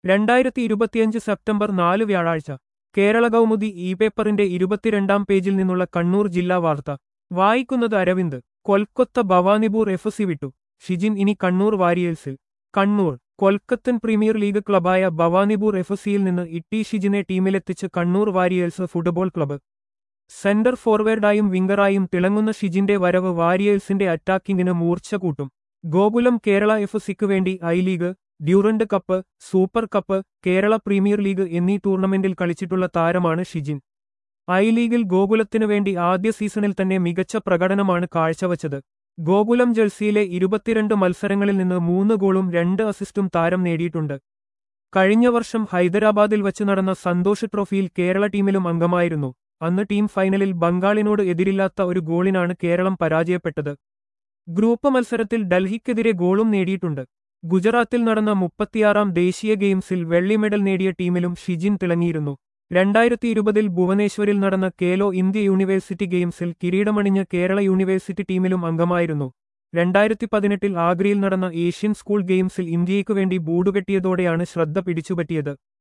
രണ്ടായിരത്തി ഇരുപത്തിയഞ്ച് സെപ്റ്റംബർ നാല് വ്യാഴാഴ്ച കേരള കൗമുദി ഇ പേപ്പറിന്റെ ഇരുപത്തിരണ്ടാം പേജിൽ നിന്നുള്ള കണ്ണൂർ ജില്ലാ വാർത്ത വായിക്കുന്നത് അരവിന്ദ് കൊൽക്കത്ത ഭവാനിപൂർ എഫ് സി വിട്ടു ഷിജിൻ ഇനി കണ്ണൂർ വാരിയേഴ്സിൽ കണ്ണൂർ കൊൽക്കത്തൻ പ്രീമിയർ ലീഗ് ക്ലബായ ഭവാനിപൂർ എഫ് സിയിൽ നിന്ന് ഇട്ടി ഷിജിനെ ടീമിലെത്തിച്ച് Kannur warriors football club centre ഫോർവേഡായും വിംഗറായും തിളങ്ങുന്ന ഷിജിന്റെ വരവ് വാരിയേഴ്സിന്റെ അറ്റാക്കിങ്ങിന് മൂർച്ച കൂട്ടും ഗോകുലം കേരള എഫ് സിക്ക് വേണ്ടി I league Durand cup super cup Kerala premier league എന്നീ ടൂർണമെന്റിൽ കളിച്ചിട്ടുള്ള താരമാണ് ഷിജിൻ ഐ ലീഗിൽ ഗോകുലത്തിനു വേണ്ടി ആദ്യ സീസണിൽ തന്നെ മികച്ച പ്രകടനമാണ് കാഴ്ചവച്ചത് ഗോകുലം ജഴ്സിയിലെ ഇരുപത്തിരണ്ട് മത്സരങ്ങളിൽ നിന്ന് മൂന്ന് ഗോളും രണ്ട് അസിസ്റ്റും താരം നേടിയിട്ടുണ്ട് കഴിഞ്ഞ വർഷം ഹൈദരാബാദിൽ വച്ച് നടന്ന സന്തോഷ് ട്രോഫിയിൽ കേരള ടീമിലും അംഗമായിരുന്നു അന്ന് ടീം ഫൈനലിൽ ബംഗാളിനോട് എതിരില്ലാത്ത ഒരു ഗോളിനാണ് കേരളം പരാജയപ്പെട്ടത് ഗ്രൂപ്പ് മത്സരത്തിൽ ഡൽഹിക്കെതിരെ ഗോളും നേടിയിട്ടുണ്ട് ഗുജറാത്തിൽ നടന്ന മുപ്പത്തിയാറാം ദേശീയ ഗെയിംസിൽ വെള്ളി മെഡൽ നേടിയ ടീമിലും ഷിജിൻ തിളങ്ങിയിരുന്നു രണ്ടായിരത്തി ഇരുപതിൽ ഭുവനേശ്വരിൽ നടന്ന കേലോ ഇന്ത്യ യൂണിവേഴ്സിറ്റി ഗെയിംസിൽ കിരീടമണിഞ്ഞ കേരള യൂണിവേഴ്സിറ്റി ടീമിലും അംഗമായിരുന്നു രണ്ടായിരത്തി പതിനെട്ടിൽ ആഗ്രയിൽ നടന്ന ഏഷ്യൻ സ്കൂൾ ഗെയിംസിൽ ഇന്ത്യയ്ക്കു വേണ്ടി ബൂടുകെട്ടിയതോടെയാണ് ശ്രദ്ധ പിടിച്ചുപറ്റിയത്